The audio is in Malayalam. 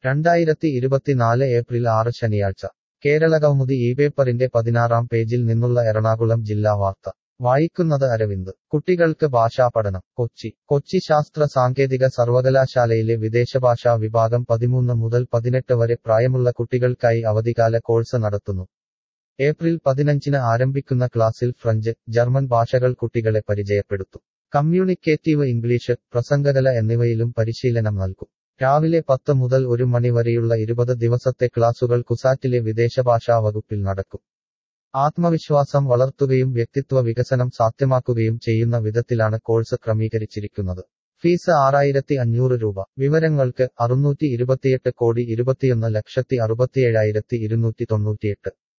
രണ്ടായിരത്തി ഇരുപത്തിനാല് ഏപ്രിൽ ആറ് ശനിയാഴ്ച കേരളകൗമുദി ഈ പേപ്പറിന്റെ പതിനാറാം പേജിൽ നിന്നുള്ള എറണാകുളം ജില്ലാ വാർത്ത വായിക്കുന്നത് അരവിന്ദ് കുട്ടികൾക്ക് ഭാഷാപഠനം കൊച്ചി കൊച്ചി ശാസ്ത്ര സാങ്കേതിക സർവകലാശാലയിലെ വിദേശഭാഷാ വിഭാഗം പതിമൂന്ന് മുതൽ പതിനെട്ട് വരെ പ്രായമുള്ള കുട്ടികൾക്കായി അവധിക്കാല കോഴ്സ് നടത്തുന്നു ഏപ്രിൽ പതിനഞ്ചിന് ആരംഭിക്കുന്ന ക്ലാസ്സിൽ ഫ്രഞ്ച് ജർമ്മൻ ഭാഷകൾ കുട്ടികളെ പരിചയപ്പെടുത്തും കമ്മ്യൂണിക്കേറ്റീവ് ഇംഗ്ലീഷ് പ്രസംഗകല എന്നിവയിലും പരിശീലനം നൽകും രാവിലെ പത്ത് മുതൽ ഒരു മണി വരെയുള്ള ഇരുപത് ദിവസത്തെ ക്ലാസുകൾ കുസാറ്റിലെ വിദേശഭാഷാ വകുപ്പിൽ നടക്കും ആത്മവിശ്വാസം വളർത്തുകയും വ്യക്തിത്വ വികസനം സാധ്യമാക്കുകയും ചെയ്യുന്ന വിധത്തിലാണ് കോഴ്സ് ക്രമീകരിച്ചിരിക്കുന്നത് ഫീസ് ആറായിരത്തി അഞ്ഞൂറ് രൂപ വിവരങ്ങൾക്ക് അറുന്നൂറ്റി ഇരുപത്തിയെട്ട് കോടി ഇരുപത്തിയൊന്ന് ലക്ഷത്തി അറുപത്തിയേഴായിരത്തി ഇരുന്നൂറ്റി തൊണ്ണൂറ്റിയെട്ട്